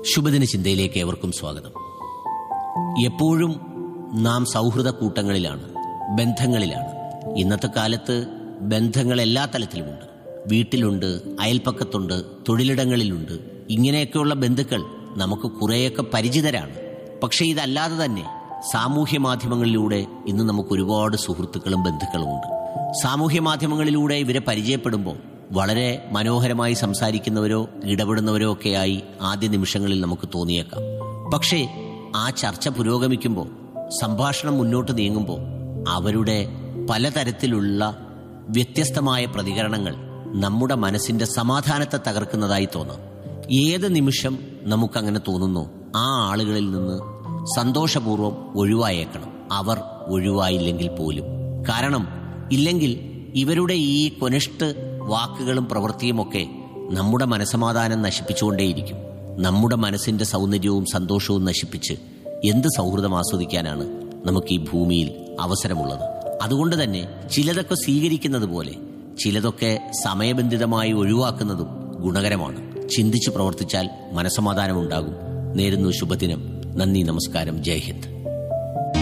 ശുഭദിന ചിന്തയിലേക്ക് ഏവർക്കും സ്വാഗതം എപ്പോഴും നാം സൗഹൃദ കൂട്ടങ്ങളിലാണ് ബന്ധങ്ങളിലാണ് ഇന്നത്തെ കാലത്ത് ബന്ധങ്ങൾ എല്ലാ തലത്തിലുമുണ്ട് വീട്ടിലുണ്ട് അയൽപ്പക്കത്തുണ്ട് തൊഴിലിടങ്ങളിലുണ്ട് ഇങ്ങനെയൊക്കെയുള്ള ബന്ധുക്കൾ നമുക്ക് കുറേയൊക്കെ പരിചിതരാണ് പക്ഷെ ഇതല്ലാതെ തന്നെ സാമൂഹ്യ മാധ്യമങ്ങളിലൂടെ ഇന്ന് നമുക്ക് ഒരുപാട് സുഹൃത്തുക്കളും ബന്ധുക്കളും ഉണ്ട് സാമൂഹ്യ മാധ്യമങ്ങളിലൂടെ ഇവരെ പരിചയപ്പെടുമ്പോൾ വളരെ മനോഹരമായി സംസാരിക്കുന്നവരോ ഇടപെടുന്നവരോ ഒക്കെയായി ആദ്യ നിമിഷങ്ങളിൽ നമുക്ക് തോന്നിയേക്കാം പക്ഷേ ആ ചർച്ച പുരോഗമിക്കുമ്പോൾ സംഭാഷണം മുന്നോട്ട് നീങ്ങുമ്പോൾ അവരുടെ പലതരത്തിലുള്ള വ്യത്യസ്തമായ പ്രതികരണങ്ങൾ നമ്മുടെ മനസ്സിന്റെ സമാധാനത്തെ തകർക്കുന്നതായി തോന്നാം ഏത് നിമിഷം നമുക്കങ്ങനെ തോന്നുന്നു ആ ആളുകളിൽ നിന്ന് സന്തോഷപൂർവ്വം ഒഴിവായേക്കണം അവർ ഒഴിവായില്ലെങ്കിൽ പോലും കാരണം ഇല്ലെങ്കിൽ ഇവരുടെ ഈ കൊനിഷ്ഠ വാക്കുകളും പ്രവൃത്തിയുമൊക്കെ നമ്മുടെ മനസമാധാനം നശിപ്പിച്ചുകൊണ്ടേയിരിക്കും നമ്മുടെ മനസ്സിന്റെ സൗന്ദര്യവും സന്തോഷവും നശിപ്പിച്ച് എന്ത് സൗഹൃദം ആസ്വദിക്കാനാണ് നമുക്ക് ഈ ഭൂമിയിൽ അവസരമുള്ളത് അതുകൊണ്ട് തന്നെ ചിലതൊക്കെ സ്വീകരിക്കുന്നത് പോലെ ചിലതൊക്കെ സമയബന്ധിതമായി ഒഴിവാക്കുന്നതും ഗുണകരമാണ് ചിന്തിച്ചു പ്രവർത്തിച്ചാൽ മനസമാധാനമുണ്ടാകും നേരുന്നു ശുഭദിനം നന്ദി നമസ്കാരം ജയ് ഹിന്ദ്